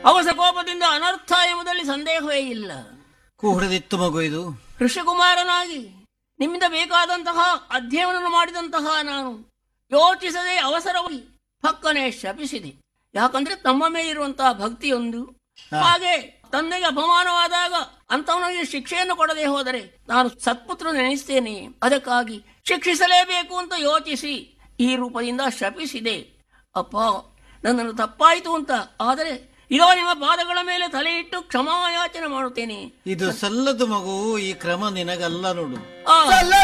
ಅವಸ ಕೋಪದಿಂದ ಅನರ್ಥ ಎಂಬುದರಲ್ಲಿ ಸಂದೇಹವೇ ಇಲ್ಲ ಕೂಡದಿತ್ತು ಮಗು ಇದು ಋಷಿಕುಮಾರನಾಗಿ ನಿಮ್ಮಿಂದ ಬೇಕಾದಂತಹ ಅಧ್ಯಯನವನ್ನು ಮಾಡಿದಂತಹ ನಾನು ಯೋಚಿಸದೆ ಅವಸರವಾಗಿ ಪಕ್ಕನೆ ಶಪಿಸಿದೆ ಯಾಕಂದ್ರೆ ತಮ್ಮ ಮೇಲಿರುವಂತಹ ಭಕ್ತಿಯೊಂದು ಹಾಗೆ ತಂದೆಗೆ ಅಪಮಾನವಾದಾಗ ಅಂತವನಿಗೆ ಶಿಕ್ಷೆಯನ್ನು ಕೊಡದೆ ಹೋದರೆ ನಾನು ಸತ್ಪುತ್ರ ನೆನೆಸ್ತೇನೆ ಅದಕ್ಕಾಗಿ ಶಿಕ್ಷಿಸಲೇಬೇಕು ಅಂತ ಯೋಚಿಸಿ ಈ ರೂಪದಿಂದ ಶಪಿಸಿದೆ ಅಪ್ಪ ನನ್ನನ್ನು ತಪ್ಪಾಯಿತು ಅಂತ ಆದರೆ ಇದೋ ನಿಮ್ಮ ಪಾದಗಳ ಮೇಲೆ ತಲೆ ಇಟ್ಟು ಕ್ಷಮಾಯಾಚನೆ ಮಾಡುತ್ತೇನೆ ಇದು ಸಲ್ಲದು ಮಗು ಈ ಕ್ರಮ ನಿನಗಲ್ಲ ನೋಡು ಆ ಸಲ್ಲ